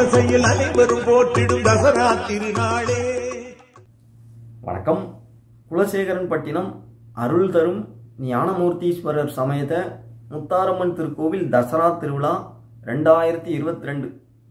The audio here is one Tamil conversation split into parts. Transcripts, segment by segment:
குலசையில் அனைவரும் போற்றிடும் தசரா திருநாளே வணக்கம் குலசேகரன் பட்டினம் அருள் தரும் ஞானமூர்த்தீஸ்வரர் சமேத முத்தாரம்மன் திருக்கோவில் தசரா திருவிழா ரெண்டாயிரத்தி இருபத்தி ரெண்டு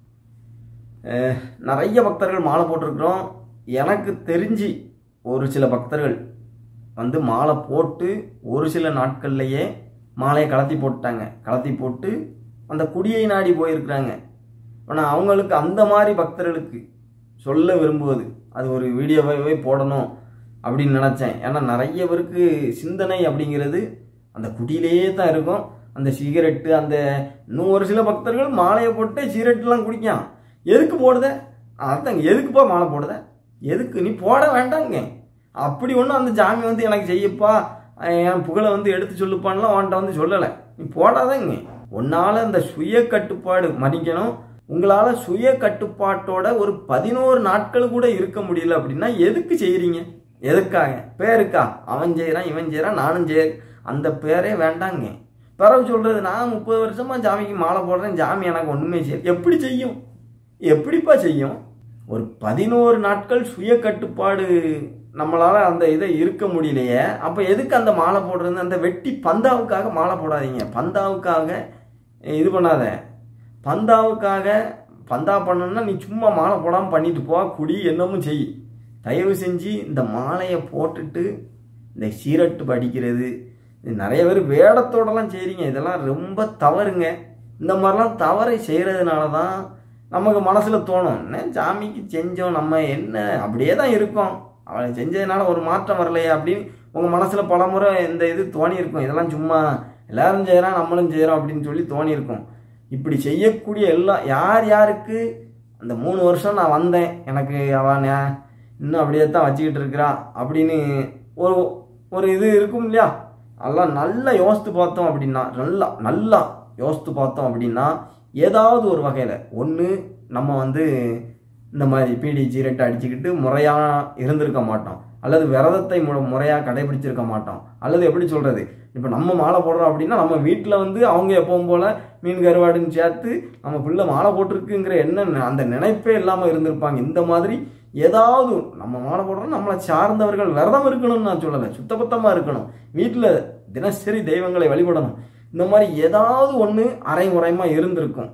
நிறைய பக்தர்கள் மாலை போட்டிருக்கிறோம் எனக்கு தெரிஞ்சு ஒரு சில பக்தர்கள் வந்து மாலை போட்டு ஒரு சில நாட்கள்லையே மாலையை கலத்தி போட்டாங்க கலத்தி போட்டு அந்த குடியை நாடி போயிருக்கிறாங்க ஆனால் அவங்களுக்கு அந்த மாதிரி பக்தர்களுக்கு சொல்ல விரும்புவது அது ஒரு வீடியோவாகவே போடணும் அப்படின்னு நினச்சேன் ஏன்னா நிறைய பேருக்கு சிந்தனை அப்படிங்கிறது அந்த குடியிலேயே தான் இருக்கும் அந்த சிகரெட்டு அந்த இன்னும் ஒரு சில பக்தர்கள் மாலையை போட்டு சிகரெட்லாம் குடிக்கான் எதுக்கு போடுத அதாங்க எதுக்குப்பா மாலை போடுத எதுக்கு நீ போட வேண்டாங்க அப்படி ஒன்றும் அந்த சாமி வந்து எனக்கு செய்யப்பா என் புகழை வந்து எடுத்து சொல்லுப்பான்லாம் அவன்கிட்ட வந்து சொல்லலை நீ போடாதங்க உன்னால் அந்த சுய கட்டுப்பாடு மதிக்கணும் உங்களால் சுய கட்டுப்பாட்டோட ஒரு பதினோரு நாட்கள் கூட இருக்க முடியல அப்படின்னா எதுக்கு செய்கிறீங்க எதுக்காக பேருக்கா அவன் செய்கிறான் இவன் செய்கிறான் நானும் செய்ய அந்த பேரே வேண்டாங்க பிறகு சொல்கிறது நான் முப்பது வருஷமாக ஜாமிக்கு மாலை போடுறேன் ஜாமி எனக்கு ஒன்றுமே செய்ய எப்படி செய்யும் எப்படிப்பா செய்யும் ஒரு பதினோரு நாட்கள் சுய கட்டுப்பாடு நம்மளால் அந்த இதை இருக்க முடியலையே அப்போ எதுக்கு அந்த மாலை போடுறது அந்த வெட்டி பந்தாவுக்காக மாலை போடாதீங்க பந்தாவுக்காக இது பண்ணாத பந்தாவுக்காக பந்தா பண்ணணும்னா நீ சும்மா மாலை போடாமல் பண்ணிட்டு போ குடி என்னமும் செய் தயவு செஞ்சு இந்த மாலையை போட்டுட்டு இந்த சீரட்டு படிக்கிறது இது நிறைய பேர் வேடத்தோடலாம் செய்கிறீங்க இதெல்லாம் ரொம்ப தவறுங்க இந்த மாதிரிலாம் தவறை செய்கிறதுனால தான் நமக்கு மனசில் தோணும் என்ன சாமிக்கு செஞ்சோம் நம்ம என்ன அப்படியே தான் இருக்கோம் அவளை செஞ்சதுனால ஒரு மாற்றம் வரலையே அப்படின்னு உங்கள் மனசில் பல முறை இந்த இது தோணி இருக்கும் இதெல்லாம் சும்மா எல்லாரும் செய்கிறான் நம்மளும் செய்கிறோம் அப்படின்னு சொல்லி தோணி இருக்கும் இப்படி செய்யக்கூடிய எல்லா யார் யாருக்கு அந்த மூணு வருஷம் நான் வந்தேன் எனக்கு அவன் இன்னும் அப்படியே தான் வச்சுக்கிட்டு இருக்கிறா அப்படின்னு ஒரு ஒரு இது இருக்கும் இல்லையா அதெல்லாம் நல்லா யோசித்து பார்த்தோம் அப்படின்னா நல்லா நல்லா யோசித்து பார்த்தோம் அப்படின்னா ஏதாவது ஒரு வகையில் ஒன்று நம்ம வந்து இந்த மாதிரி பீடி சீரட்டை அடிச்சுக்கிட்டு முறையாக இருந்திருக்க மாட்டோம் அல்லது விரதத்தை மு முறையாக கடைபிடிச்சிருக்க மாட்டோம் அல்லது எப்படி சொல்கிறது இப்போ நம்ம மாலை போடுறோம் அப்படின்னா நம்ம வீட்டில் வந்து அவங்க எப்பவும் போல் மீன் கருவாடுன்னு சேர்த்து நம்ம பிள்ளை மாலை போட்டிருக்குங்கிற என்ன அந்த நினைப்பே இல்லாமல் இருந்திருப்பாங்க இந்த மாதிரி ஏதாவது நம்ம மாலை போடுறோம் நம்மளை சார்ந்தவர்கள் விரதம் இருக்கணும்னு நான் சொல்லலை சுத்தபத்தமாக இருக்கணும் வீட்டில் தினசரி தெய்வங்களை வழிபடணும் இந்த மாதிரி ஏதாவது ஒன்று அரைமுறைமாக இருந்திருக்கும்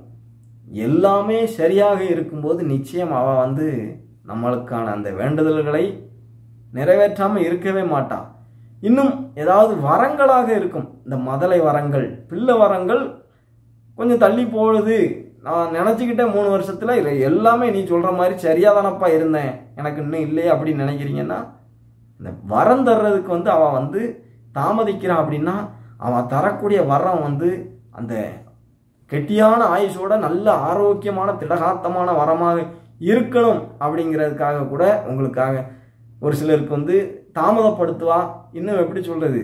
எல்லாமே சரியாக இருக்கும்போது நிச்சயம் அவள் வந்து நம்மளுக்கான அந்த வேண்டுதல்களை நிறைவேற்றாமல் இருக்கவே மாட்டான் இன்னும் ஏதாவது வரங்களாக இருக்கும் இந்த மதலை வரங்கள் பிள்ளை வரங்கள் கொஞ்சம் தள்ளி போகுது நான் நினச்சிக்கிட்டேன் மூணு வருஷத்தில் இது எல்லாமே நீ சொல்கிற மாதிரி சரியாக தானப்பா இருந்தேன் எனக்கு இன்னும் இல்லையே அப்படின்னு நினைக்கிறீங்கன்னா இந்த வரம் தர்றதுக்கு வந்து அவள் வந்து தாமதிக்கிறான் அப்படின்னா அவன் தரக்கூடிய வரம் வந்து அந்த கெட்டியான ஆயுஷோட நல்ல ஆரோக்கியமான திடகாத்தமான வரமாக இருக்கணும் அப்படிங்கிறதுக்காக கூட உங்களுக்காக ஒரு சிலருக்கு வந்து தாமதப்படுத்துவா இன்னும் எப்படி சொல்றது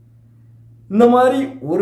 இந்த மாதிரி ஒரு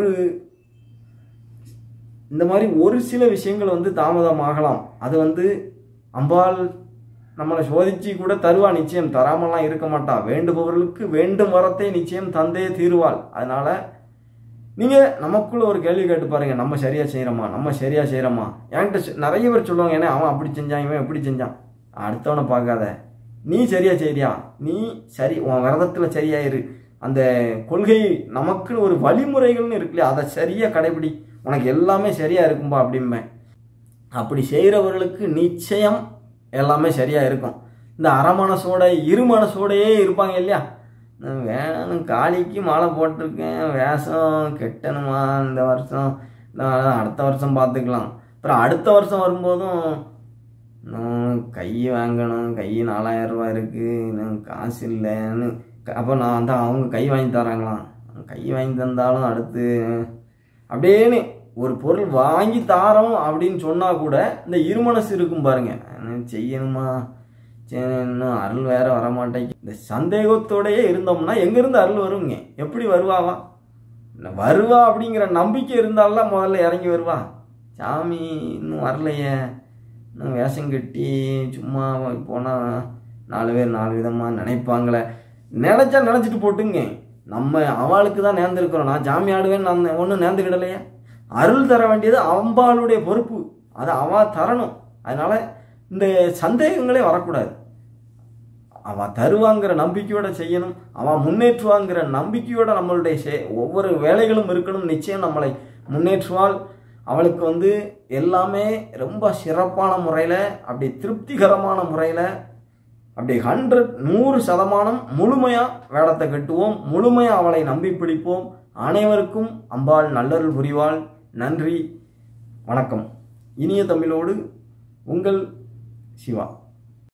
இந்த மாதிரி ஒரு சில விஷயங்கள் வந்து தாமதமாகலாம் அது வந்து அம்பாள் நம்மளை சோதிச்சு கூட தருவா நிச்சயம் தராமலாம் இருக்க மாட்டா வேண்டுபவர்களுக்கு வேண்டும் வரத்தை நிச்சயம் தந்தே தீருவாள் அதனால நீங்கள் நமக்குள்ள ஒரு கேள்வி கேட்டு பாருங்க நம்ம சரியா செய்கிறோமா நம்ம சரியா செய்கிறோமா என்கிட்ட நிறைய பேர் சொல்லுவாங்க ஏன்னா அவன் அப்படி செஞ்சான் இவன் எப்படி செஞ்சான் அடுத்தவனை பார்க்காத நீ சரியா செய்றியா நீ சரி உன் விரதத்தில் சரியாயிரு அந்த கொள்கை நமக்குன்னு ஒரு வழிமுறைகள்னு இருக்குல்லையா அதை சரியாக கடைபிடி உனக்கு எல்லாமே சரியா இருக்கும்பா அப்படிம்பேன் அப்படி செய்கிறவர்களுக்கு நிச்சயம் எல்லாமே சரியா இருக்கும் இந்த அரை மனசோட இரு மனசோடையே இருப்பாங்க இல்லையா நான் வேணும் காளிக்கு மாலை போட்டிருக்கேன் வேஷம் கெட்டணுமா இந்த வருஷம் நான் அடுத்த வருஷம் பார்த்துக்கலாம் அப்புறம் அடுத்த வருஷம் வரும்போதும் இன்னும் கை வாங்கணும் கை நாலாயிரம் ரூபாய் இருக்குது இன்னும் காசு இல்லைன்னு அப்போ நான் வந்து அவங்க கை வாங்கி தராங்களாம் கை வாங்கி தந்தாலும் அடுத்து அப்படின்னு ஒரு பொருள் வாங்கி தாரோம் அப்படின்னு சொன்னால் கூட இந்த இருமனசு இருக்கும் பாருங்க செய்யணுமா சரி இன்னும் அருள் வேற வரமாட்டேங்க இந்த சந்தேகத்தோடயே இருந்தோம்னா எங்கேருந்து அருள் வருங்க எப்படி வருவாவா வருவா அப்படிங்கிற நம்பிக்கை இருந்தாலாம் முதல்ல இறங்கி வருவா சாமி இன்னும் வரலையே இன்னும் வேஷம் கட்டி சும்மா போனால் நாலு பேர் நாலு விதமாக நினைப்பாங்களே நினச்சா நினச்சிட்டு போட்டுங்க நம்ம அவளுக்கு தான் நேர்ந்திருக்கிறோம் நான் ஜாமி ஆடுவேன் நான் ஒன்றும் நேர்ந்துக்கிடலையே அருள் தர வேண்டியது அம்பாளுடைய பொறுப்பு அதை அவ தரணும் அதனால் இந்த சந்தேகங்களே வரக்கூடாது அவன் தருவாங்கிற நம்பிக்கையோட செய்யணும் அவன் முன்னேற்றுவாங்கிற நம்பிக்கையோட நம்மளுடைய செ- ஒவ்வொரு வேலைகளும் இருக்கணும் நிச்சயம் நம்மளை முன்னேற்றுவாள் அவளுக்கு வந்து எல்லாமே ரொம்ப சிறப்பான முறையில் அப்படி திருப்திகரமான முறையில் அப்படி ஹண்ட்ரட் நூறு சதமானம் முழுமையாக வேடத்தை கட்டுவோம் முழுமையாக அவளை நம்பி பிடிப்போம் அனைவருக்கும் அம்பாள் நல்லருள் புரிவாள் நன்றி வணக்கம் இனிய தமிழோடு உங்கள் சிவா